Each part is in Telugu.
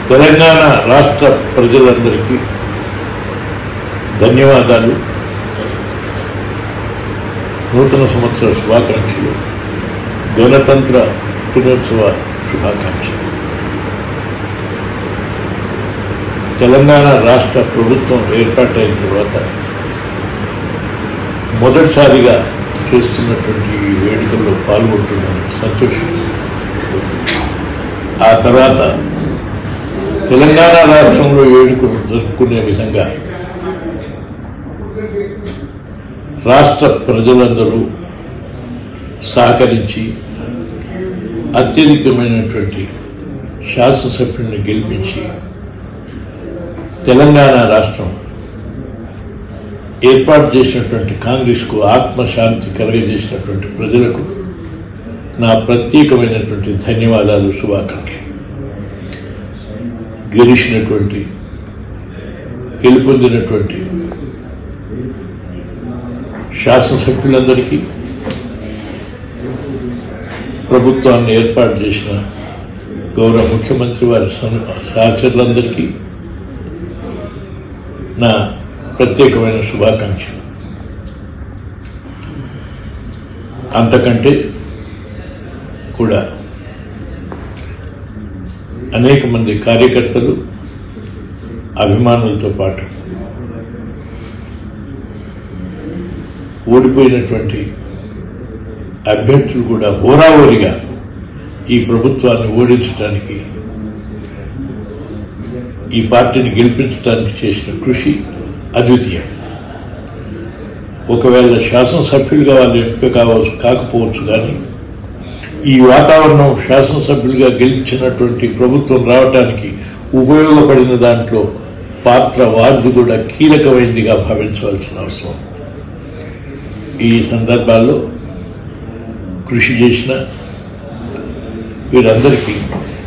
తెలంగాణ రాష్ట్ర ప్రజలందరికీ ధన్యవాదాలు నూతన సంవత్సర శుభాకాంక్షలు గణతంత్ర దినోత్సవ శుభాకాంక్షలు తెలంగాణ రాష్ట్ర ప్రభుత్వం ఏర్పాటైన తర్వాత మొదటిసారిగా చేస్తున్నటువంటి ఈ వేడుకల్లో పాల్గొంటున్నాను సంతోషం ఆ తర్వాత తెలంగాణ రాష్ట్రంలో వేడుకలు జరుపుకునే విధంగా రాష్ట్ర ప్రజలందరూ సహకరించి అత్యధికమైనటువంటి శాసనసభ్యులను గెలిపించి తెలంగాణ రాష్ట్రం ఏర్పాటు చేసినటువంటి కాంగ్రెస్కు ఆత్మశాంతి కలగజేసినటువంటి ప్రజలకు నా ప్రత్యేకమైనటువంటి ధన్యవాదాలు శుభాకాంక్షలు గెలిచినటువంటి గెలుపొందినటువంటి శాసనసభ్యులందరికీ ప్రభుత్వాన్ని ఏర్పాటు చేసిన గౌరవ ముఖ్యమంత్రి వారి సన్- సహచరులందరికీ నా ప్రత్యేకమైన శుభాకాంక్షలు అంతకంటే కూడా అనేక మంది కార్యకర్తలు అభిమానులతో పాటు ఓడిపోయినటువంటి అభ్యర్థులు కూడా హోరాహోరిగా ఈ ప్రభుత్వాన్ని ఓడించడానికి ఈ పార్టీని గెలిపించడానికి చేసిన కృషి అద్వితీయం ఒకవేళ శాసనసభ్యులుగా వాళ్ళు ఎంపిక కావచ్చు కాకపోవచ్చు కానీ ఈ వాతావరణం శాసనసభ్యులుగా గెలిచినటువంటి ప్రభుత్వం రావటానికి ఉపయోగపడిన దాంట్లో పాత్ర వారిది కూడా కీలకమైనదిగా భావించవలసిన అవసరం ఈ సందర్భాల్లో కృషి చేసిన వీరందరికీ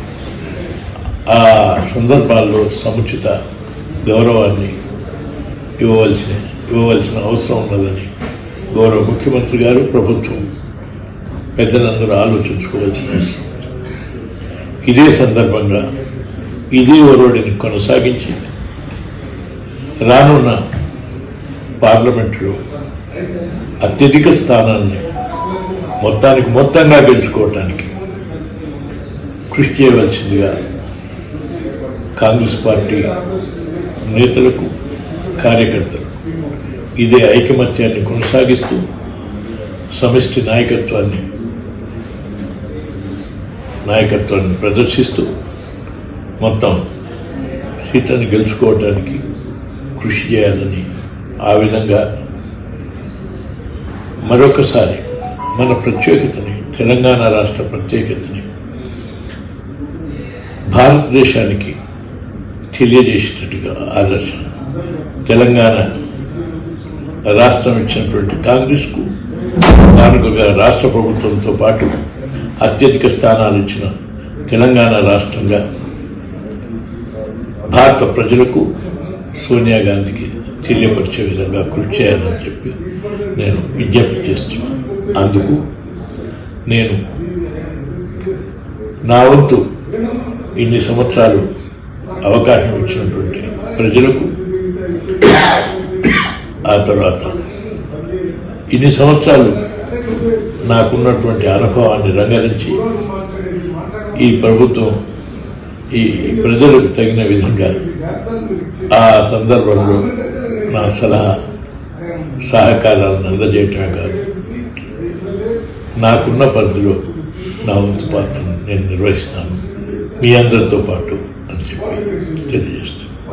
ఆ సందర్భాల్లో సముచిత గౌరవాన్ని ఇవ్వవలసిన ఇవ్వవలసిన అవసరం ఉన్నదని గౌరవ ముఖ్యమంత్రి గారు ప్రభుత్వం పెద్దలందరూ ఆలోచించుకోవాల్సిన అవసరం ఉంది. ఇదే సందర్భంగా ఇదే ఒరవడిని కొనసాగించి రానున్న పార్లమెంటులో అత్యధిక స్థానాన్ని మొత్తానికి మొత్తంగా గెలుచుకోవటానికి కృషి చేయవలసిందిగా కాంగ్రెస్ పార్టీ నేతలకు కార్యకర్తలు ఇదే ఐకమత్యాన్ని కొనసాగిస్తూ సమిష్టి నాయకత్వాన్ని నాయకత్వాన్ని ప్రదర్శిస్తూ మొత్తం సీట్లను గెలుచుకోవటానికి కృషి చేయాలని ఆ విధంగా మరొకసారి మన ప్రత్యేకతని తెలంగాణ రాష్ట్ర ప్రత్యేకతని భారతదేశానికి తెలియజేసినట్టుగా ఆదర్శం తెలంగాణ రాష్ట్రం ఇచ్చినటువంటి కాంగ్రెస్కు కానుకగా రాష్ట్ర ప్రభుత్వంతో పాటు అత్యధిక స్థానాలు ఇచ్చిన తెలంగాణ రాష్ట్రంగా భారత ప్రజలకు సోనియా గాంధీకి తెలియపరిచే విధంగా కృషి చేయాలని చెప్పి నేను విజ్ఞప్తి చేస్తున్నాను అందుకు నేను నా వంతు ఇన్ని సంవత్సరాలు అవకాశం ఇచ్చినటువంటి ప్రజలకు ఆ తర్వాత ఇన్ని సంవత్సరాలు నాకున్నటువంటి అనుభవాన్ని రంగరించి ఈ ప్రభుత్వం ఈ ప్రజలకు తగిన విధంగా ఆ సందర్భంలో నా సలహా సహకారాలను అందజేయటమే కాదు నాకున్న పరిధిలో నా వంతు పాత్రను నేను నిర్వహిస్తాను మీ అందరితో పాటు అని చెప్పి తెలియజేస్తాను